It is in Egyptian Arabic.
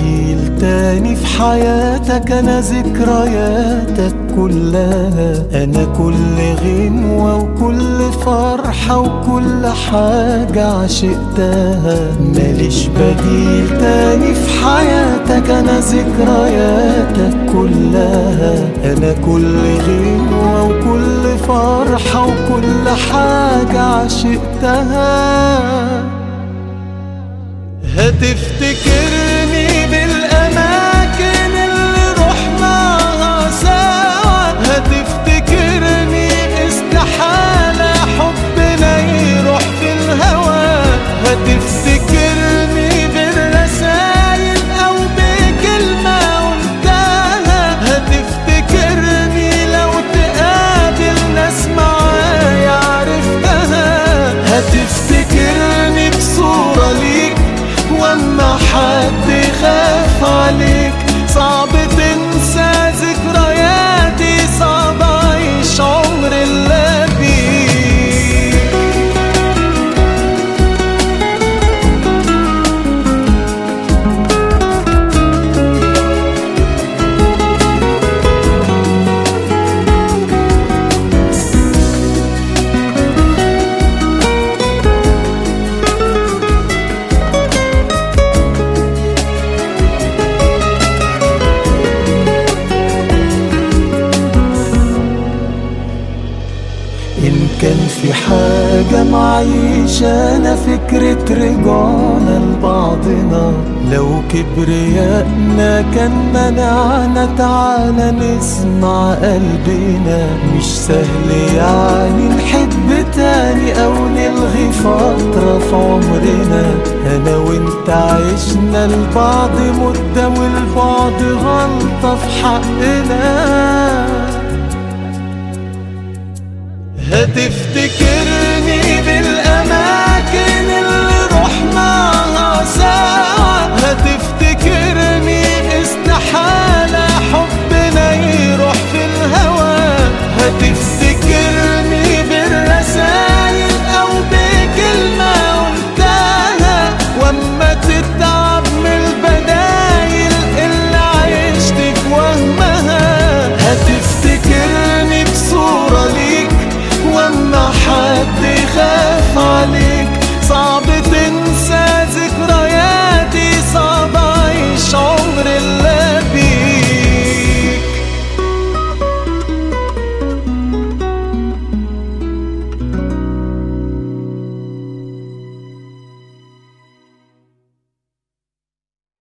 بديل تاني في حياتك انا ذكرياتك كلها انا كل غنوة وكل فرحة وكل حاجة عشقتها ماليش بديل تاني في حياتك انا ذكرياتك كلها انا كل غنوة وكل فرحة وكل حاجة عشقتها هتفتكرني بالأماكن اللي رحناها سوا هتفتكرني استحالة حبنا يروح في الهوى هتفتكرني بالرسايل أو بكلمة قلتها هتفتكرني لو تقابل ناس معايا عرفتها هتفتكرني بصورة ليك واما حد خاف عليك صعب تنسى ذكرياتي صعب اعيش عمر الا بيك إن كان في حاجة معيشة أنا فكرة رجعنا لبعضنا لو كبريائنا كان منعنا تعالى نسمع قلبنا مش سهل يعني نحب تاني أو نلغي فترة في عمرنا أنا وإنت عشنا لبعض مدة والبعد غلطة في حقنا هتفتكرني بالأماكن اللي رحناها سوا